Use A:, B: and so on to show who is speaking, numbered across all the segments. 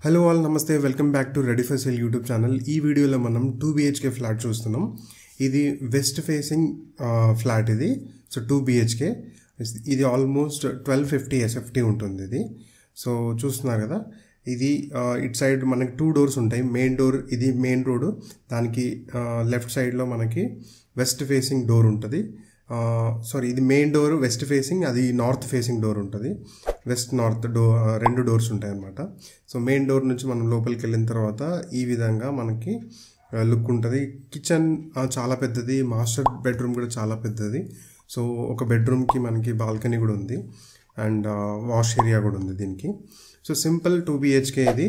A: hello all namaste welcome back to ready for sale YouTube channel ఈ వీడియోలో మనం two BHK flat చూస్తున్నాం ఇది వెస్ట్ ఫేసింగ్ ఫ్లాట్ ఇది సో టూ బిహెచ్కే ఇది ఆల్మోస్ట్ ట్వెల్వ్ ఫిఫ్టీ ఎస్ఎఫ్టీ ఉంటుంది ఇది సో చూస్తున్నారు కదా ఇది ఇట్ సైడ్ మనకి టూ డోర్స్ ఉంటాయి మెయిన్ డోర్ ఇది మెయిన్ రోడ్ దానికి లెఫ్ట్ సైడ్లో మనకి వెస్ట్ ఫేసింగ్ డోర్ ఉంటుంది సారీ ఇది మెయిన్ డోర్ వెస్ట్ ఫేసింగ్ అది నార్త్ ఫేసింగ్ డోర్ ఉంటుంది వెస్ట్ నార్త్ డో రెండు డోర్స్ ఉంటాయి అన్నమాట సో మెయిన్ డోర్ నుంచి మనం లోపలికి వెళ్ళిన తర్వాత ఈ విధంగా మనకి లుక్ ఉంటుంది కిచెన్ చాలా పెద్దది మాస్టర్ బెడ్రూమ్ కూడా చాలా పెద్దది సో ఒక బెడ్రూమ్కి మనకి బాల్కనీ కూడా ఉంది అండ్ వాష్ ఏరియా కూడా ఉంది దీనికి సో సింపుల్ టూ బిహెచ్కే ఇది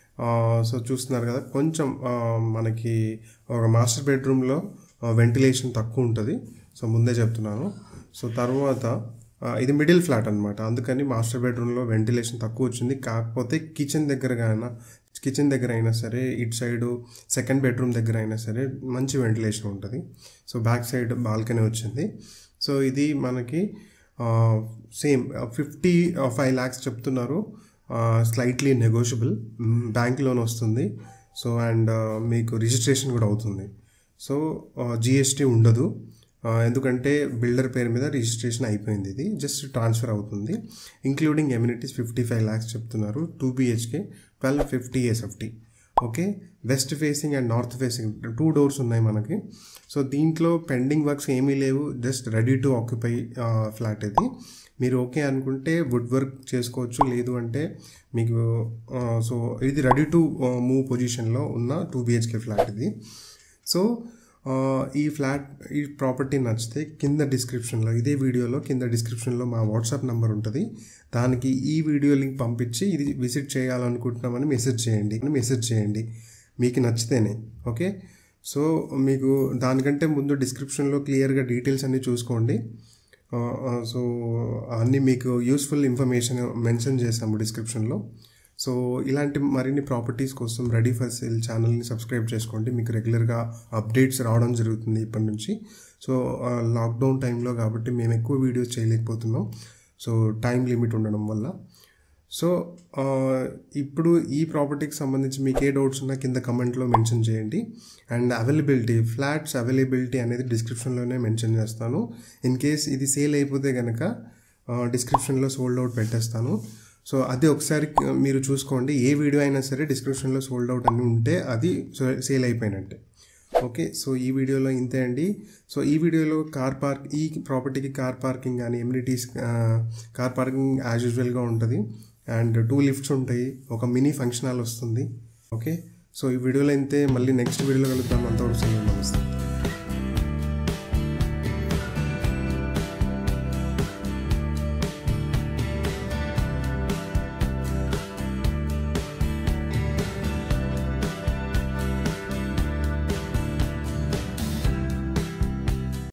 A: సో చూస్తున్నారు కదా కొంచెం మనకి ఒక మాస్టర్ బెడ్రూమ్లో వెంటిలేషన్ తక్కువ ఉంటుంది సో ముందే చెప్తున్నాను సో తర్వాత ఇది మిడిల్ ఫ్లాట్ అనమాట అందుకని మాస్టర్ బెడ్రూమ్లో వెంటిలేషన్ తక్కువ వచ్చింది కాకపోతే కిచెన్ దగ్గర అయినా కిచెన్ దగ్గర అయినా సరే ఇటు సైడ్ సెకండ్ బెడ్రూమ్ దగ్గర అయినా సరే మంచి వెంటిలేషన్ ఉంటుంది సో బ్యాక్ సైడ్ బాల్కనీ వచ్చింది సో ఇది మనకి సేమ్ ఫిఫ్టీ ఫైవ్ ల్యాక్స్ చెప్తున్నారు స్లైట్లీ నెగోషియబుల్ బ్యాంక్ లోన్ వస్తుంది సో అండ్ మీకు రిజిస్ట్రేషన్ కూడా అవుతుంది సో జిఎస్టీ ఉండదు ఎందుకంటే బిల్డర్ పేరు మీద రిజిస్ట్రేషన్ అయిపోయింది ఇది జస్ట్ ట్రాన్స్ఫర్ అవుతుంది including amenities fifty five lakhs చెప్తున్నారు two BHK twelve fifty SFT okay west facing and north facing two doors ఉన్నాయి మనకి సో దీంట్లో పెండింగ్ వర్క్స్ ఏమీ లేవు just ready to occupy flat ఇది మీరు ఓకే అనుకుంటే వుడ్ వర్క్ చేసుకోవచ్చు లేదు అంటే మీకు సో ఇది రెడీ టు మూవ్ పొజిషన్లో ఉన్న టూ బిహెచ్కే ఫ్లాట్ ఇది సో ఈ ఫ్లాట్ ఈ ప్రాపర్టీ నచ్చితే కింద డిస్క్రిప్షన్లో ఇదే వీడియోలో కింద డిస్క్రిప్షన్లో మా వాట్సాప్ నెంబర్ ఉంటుంది దానికి ఈ వీడియో లింక్ పంపించి ఇది విజిట్ చేయాలనుకుంటున్నామని మెసేజ్ చేయండి మెసేజ్ చేయండి మీకు నచ్చితేనే ఓకే సో మీకు దానికంటే ముందు డిస్క్రిప్షన్లో క్లియర్గా డీటెయిల్స్ అన్నీ చూసుకోండి సో అన్నీ మీకు యూస్ఫుల్ ఇన్ఫర్మేషన్ మెన్షన్ చేసాము డిస్క్రిప్షన్లో సో ఇలాంటి మరిన్ని ప్రాపర్టీస్ కోసం రెడీ ఫర్ సేల్ ఛానల్ని సబ్స్క్రైబ్ చేసుకోండి మీకు రెగ్యులర్గా అప్డేట్స్ రావడం జరుగుతుంది ఇప్పటి నుంచి సో లాక్డౌన్ టైంలో కాబట్టి మేము ఎక్కువ వీడియోస్ చేయలేకపోతున్నాం సో టైం లిమిట్ ఉండడం వల్ల సో ఇప్పుడు ఈ ప్రాపర్టీకి సంబంధించి మీకు ఏ డౌట్స్ ఉన్నా కింద కమెంట్లో మెన్షన్ చేయండి అండ్ అవైలబిలిటీ ఫ్లాట్స్ అవైలబిలిటీ అనేది డిస్క్రిప్షన్లోనే మెన్షన్ చేస్తాను ఇన్ కేస్ ఇది సేల్ అయిపోతే కనుక డిస్క్రిప్షన్లో సోల్డ్ అవుట్ పెట్టేస్తాను సో అది ఒకసారి మీరు చూసుకోండి ఏ వీడియో అయినా సరే డిస్క్రిప్షన్లో సోల్డ్ అవుట్ అని ఉంటే అది సేల్ అయిపోయినట్టే ఓకే సో ఈ వీడియోలో ఇంతే అండి సో ఈ వీడియోలో కార్ పార్క్ ఈ ప్రాపర్టీకి కార్ పార్కింగ్ కానీ ఎమ్యూనిటీస్ కార్ పార్కింగ్ యాజ్ యూజువల్గా ఉంటుంది అండ్ టూ లిఫ్ట్స్ ఉంటాయి ఒక మినీ ఫంక్షన్ హాల్ వస్తుంది ఓకే సో ఈ వీడియోలో అయితే మళ్ళీ నెక్స్ట్ వీడియోలో కలుద్దాం అంతవరకు నమస్తే